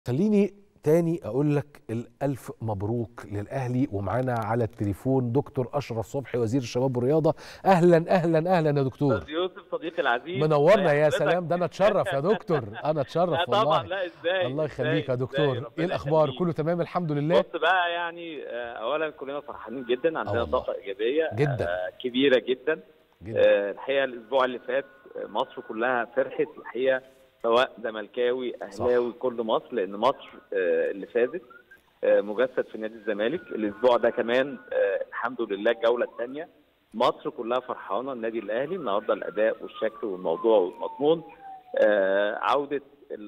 خليني تاني اقول لك الالف مبروك للاهلي ومعانا على التليفون دكتور اشرف صبحي وزير الشباب والرياضه اهلا اهلا اهلا يا دكتور استاذ يوسف صديقي العزيز منورنا يا حضرتك. سلام ده انا اتشرف يا دكتور انا اتشرف لا طبعا والله لا ازاي الله إزاي؟ يخليك يا إزاي؟ دكتور ربنا ايه الاخبار يخليك. كله تمام الحمد لله بص بقى يعني آه، اولا كلنا فرحانين جدا عندنا والله. طاقه ايجابيه جدا. آه، كبيره جدا جدا آه، الحقيقه الاسبوع اللي فات آه، مصر كلها فرحت الحقيقه سواء زملكاوي اهلاوي كل مصر لان مصر آه، اللي فازت آه، مجسد في نادي الزمالك الاسبوع ده كمان آه، الحمد لله الجوله الثانيه مصر كلها فرحانه النادي الاهلي النهارده الاداء والشكل والموضوع والمضمون آه، عوده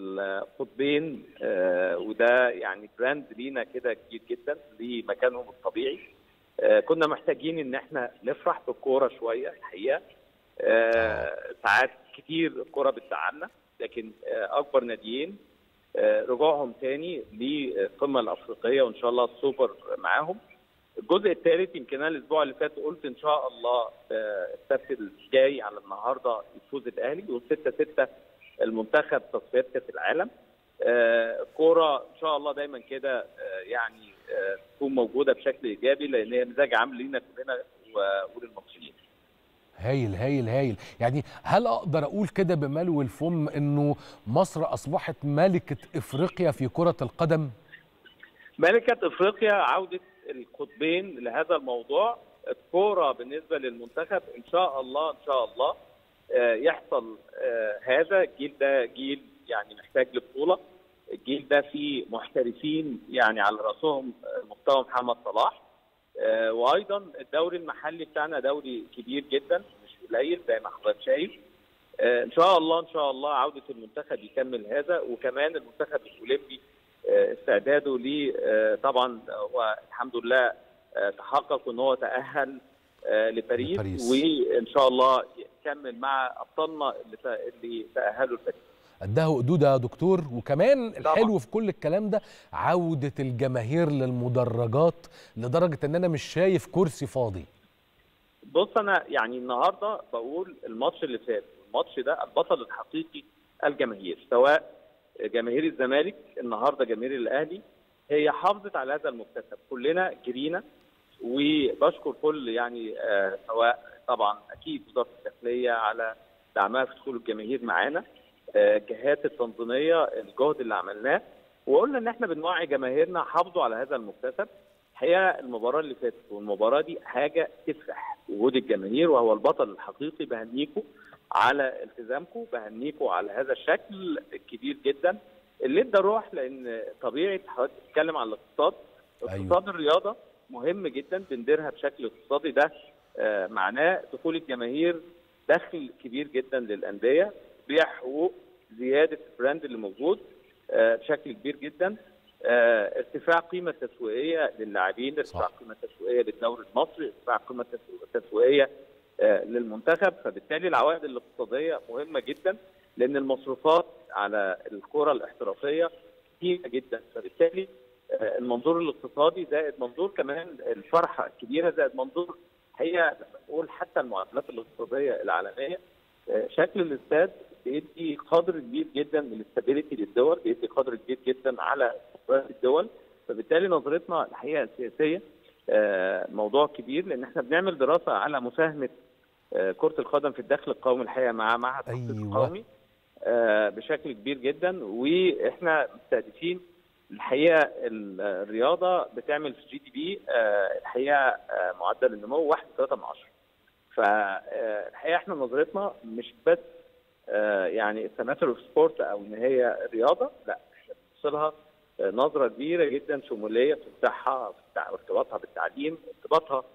القطبين آه، وده يعني براند لينا كده كبير جدا لمكانهم الطبيعي آه، كنا محتاجين ان احنا نفرح بالكوره شويه الحقيقه آه، ساعات كتير الكوره بتزعلنا لكن آه، اكبر ناديين آه، رجوعهم تاني للقمه الافريقيه وان شاء الله السوبر معاهم الجزء الثالث يمكن انا الاسبوع اللي فات قلت ان شاء الله آه، السبت الجاي على النهارده يفوز الاهلي و6 6 المنتخب تصفيات كاس العالم آه، الكوره ان شاء الله دايما كده آه، يعني آه، تكون موجوده بشكل ايجابي لان هي مزاج عام لينا كلنا و- وللمصريين هايل هايل هايل يعني هل اقدر اقول كده بملو الفم انه مصر اصبحت ملكه افريقيا في كره القدم ملكة افريقيا عودة القطبين لهذا الموضوع الكورة بالنسبة للمنتخب ان شاء الله ان شاء الله آه، يحصل آه، هذا الجيل ده جيل يعني محتاج لبطولة الجيل ده فيه محترفين يعني على رأسهم آه، مستوى محمد صلاح آه، وايضا الدوري المحلي بتاعنا دوري كبير جدا مش قليل زي ما حضرتك شايف آه، ان شاء الله ان شاء الله عوده المنتخب يكمل هذا وكمان المنتخب الاولمبي آه، استعداده ليه آه، طبعا هو الحمد لله آه، تحقق ان هو تاهل آه، لباريس لباريس. وان شاء الله يكمل مع ابطالنا اللي ت- اللي تاهلوا لباريس قدها قدود يا دكتور وكمان طبعاً. الحلو في كل الكلام ده عودة الجماهير للمدرجات لدرجة ان انا مش شايف كرسي فاضي بص انا يعني النهارده بقول الماتش اللي فات الماتش ده البطل الحقيقي الجماهير سواء جماهير الزمالك النهارده جماهير الاهلي هي حافظت على هذا المكتسب كلنا جرينا وبشكر كل يعني آه سواء طبعا اكيد وزاره الداخليه على دعمها في دخول الجماهير معانا آه الجهات التنظيميه الجهد اللي عملناه وقلنا ان احنا بنوعي جماهيرنا حافظوا على هذا المكتسب الحقيقه المباراه اللي فاتت والمباراه دي حاجه تفرح وجود الجماهير وهو البطل الحقيقي بهنيكم على التزامكم بهنيكم على هذا الشكل الكبير جدا اللي ادى روح لان طبيعه حضرتك بتتكلم عن الاقتصاد أيوة. اقتصاد الرياضه مهم جدا بنديرها بشكل اقتصادي ده آه، معناه دخول الجماهير دخل كبير جدا للانديه بيع حقوق زياده البراند اللي موجود آه، بشكل كبير جدا آه، ارتفاع قيمه تسويقيه للاعبين ارتفاع صح. قيمه تسويقيه للدوري المصري ارتفاع قيمه تسو- تسويقيه آه، للمنتخب فبالتالي العوائد الاقتصاديه مهمه جدا لان المصروفات على الكره الاحترافيه كتيره جدا فبالتالي آه، المنظور الاقتصادي زائد منظور كمان الفرحه الكبيره زائد منظور هي بقول حتى المعادلات الاقتصاديه العالميه آه، شكل الاستاد بيدي قدر كبير جدا من الاستابيليتي للدول بيدي قدر كبير جدا على استقرار الدول فبالتالي نظرتنا الحقيقه السياسيه آه، موضوع كبير لان احنا بنعمل دراسه على مساهمه آه، كره القدم في الدخل القومي الحقيقه مع معهد التخطيط أيوة. القومي آه، بشكل كبير جدا واحنا مستهدفين الحقيقه ال- الرياضه بتعمل في جي دي بي الحقيقه آه، معدل النمو 1.3 من عشرة فالحقيقه احنا نظرتنا مش بس آه، يعني التماثل اوف سبورت او ان هي رياضه لا احنا بنبص لها آه، نظره كبيره جدا شموليه في الصحه في التع- ارتباطها بالتعليم ارتباطها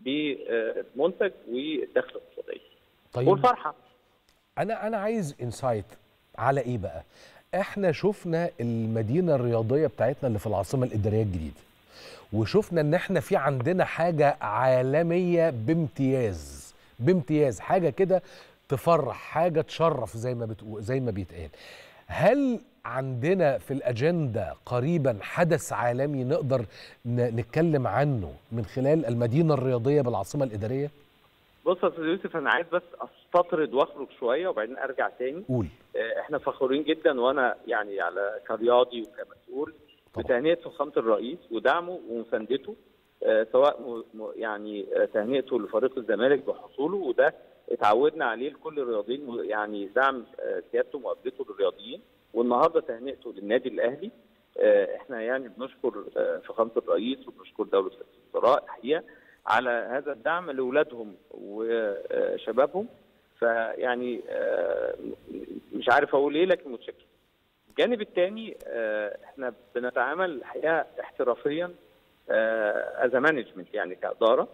بالمنتج والدخل الاقتصادي طيب والفرحه انا انا عايز انسايت على ايه بقى احنا شفنا المدينه الرياضيه بتاعتنا اللي في العاصمه الاداريه الجديده وشفنا ان احنا في عندنا حاجه عالميه بامتياز بامتياز حاجه كده تفرح حاجه تشرف زي ما بتقول زي ما بيتقال هل عندنا في الاجنده قريبا حدث عالمي نقدر ن- نتكلم عنه من خلال المدينه الرياضيه بالعاصمه الاداريه بص يا استاذ يوسف انا عايز بس استطرد واخرج شويه وبعدين ارجع تاني قول آه، احنا فخورين جدا وانا يعني على كرياضي وكمسؤول طبعا. بتهنئه فخامه الرئيس ودعمه ومساندته آه، سواء م- م- يعني آه، تهنئته لفريق الزمالك بحصوله وده اتعودنا عليه لكل الرياضيين و- يعني دعم آه، سيادته ومقابلته للرياضيين والنهارده تهنئته للنادي الاهلي آه، احنا يعني بنشكر آه، فخامه الرئيس وبنشكر دوله رئيس الوزراء الحقيقه على هذا الدعم لاولادهم وشبابهم فيعني آه، مش عارف اقول ايه لكن متشكر. الجانب الثاني احنا بنتعامل الحقيقه احترافيا از مانجمنت يعني كاداره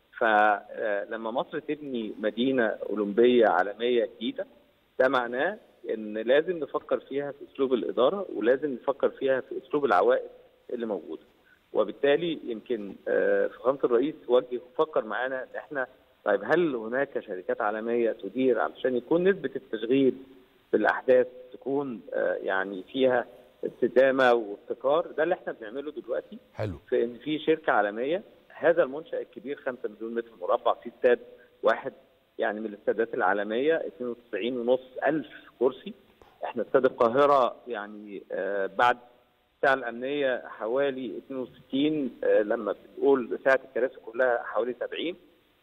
فلما مصر تبني مدينه اولمبيه عالميه جديده ده معناه ان لازم نفكر فيها في اسلوب الاداره ولازم نفكر فيها في اسلوب العوائد اللي موجوده وبالتالي يمكن آه، فخامه الرئيس وجه وفكر معانا ان احنا طيب هل هناك شركات عالميه تدير علشان يكون نسبه التشغيل في الاحداث تكون آه، يعني فيها استدامه وابتكار ده اللي احنا بنعمله دلوقتي حلو في ان في شركه عالميه هذا المنشا الكبير 5 مليون متر مربع في استاد واحد يعني من الاستادات العالميه 92 ونص الف كرسي احنا استاد القاهره يعني آه بعد الساعه الامنيه حوالي 62 آه لما بنقول ساعه الكراسي كلها حوالي 70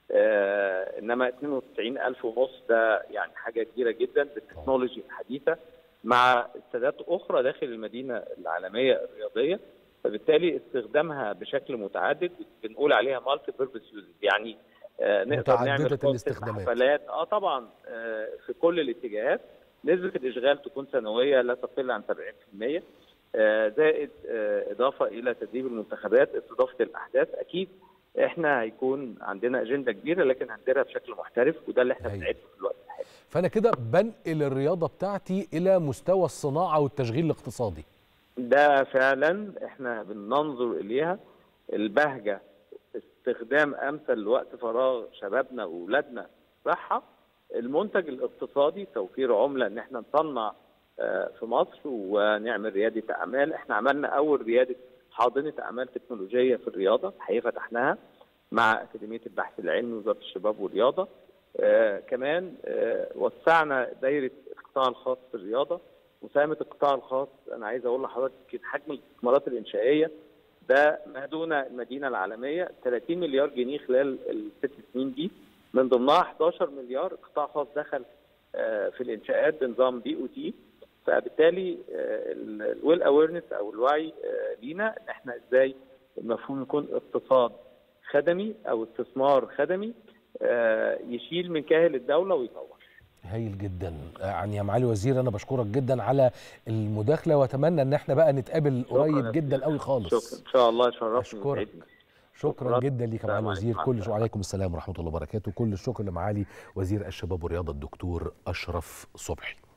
آه انما 92 الف ونص ده يعني حاجه كبيره جدا بالتكنولوجي الحديثه مع استادات اخرى داخل المدينه العالميه الرياضيه فبالتالي استخدامها بشكل متعدد بنقول عليها مالتي بيربز يعني آه نقدر متعددة نعمل كونسبت الاستخدامات. حفلات اه طبعا آه في كل الاتجاهات نسبه الاشغال تكون سنويه لا تقل عن 70% آه زائد آه اضافه الى تدريب المنتخبات استضافه الاحداث اكيد احنا هيكون عندنا اجنده كبيره لكن هنديرها بشكل محترف وده اللي احنا هايل. بنعده في الوقت الحالي فانا كده بنقل الرياضه بتاعتي الى مستوى الصناعه والتشغيل الاقتصادي ده فعلا احنا بننظر اليها البهجه استخدام امثل لوقت فراغ شبابنا واولادنا صحه المنتج الاقتصادي توفير عمله ان احنا نصنع آه، في مصر ونعمل رياده اعمال احنا عملنا اول رياده حاضنه اعمال تكنولوجيه في الرياضه الحقيقه فتحناها مع اكاديميه البحث العلمي وزاره الشباب والرياضه آه كمان آه وسعنا دايره القطاع الخاص في الرياضه مساهمه القطاع الخاص انا عايز اقول لحضرتك يمكن حجم الاستثمارات الانشائيه ده ما دون المدينه العالميه 30 مليار جنيه خلال الست سنين دي من ضمنها 11 مليار قطاع خاص دخل آه، في الانشاءات بنظام بي او تي فبالتالي الويل اويرنس او الوعي آه، لينا ان احنا ازاي المفهوم يكون اقتصاد خدمي او استثمار خدمي آه، يشيل من كاهل الدوله ويطور هايل جدا يعني يا معالي وزير انا بشكرك جدا على المداخله واتمنى ان احنا بقى نتقابل شكراً قريب يا جدا قوي خالص شكرا ان شاء الله شرفني أشكرك. وسعدني شكرا شكراً. جدا ليك يا معالي السلام الوزير عليكم. كل مع شو عليكم السلام ورحمه الله وبركاته كل الشكر لمعالي وزير الشباب والرياضه الدكتور اشرف صبحي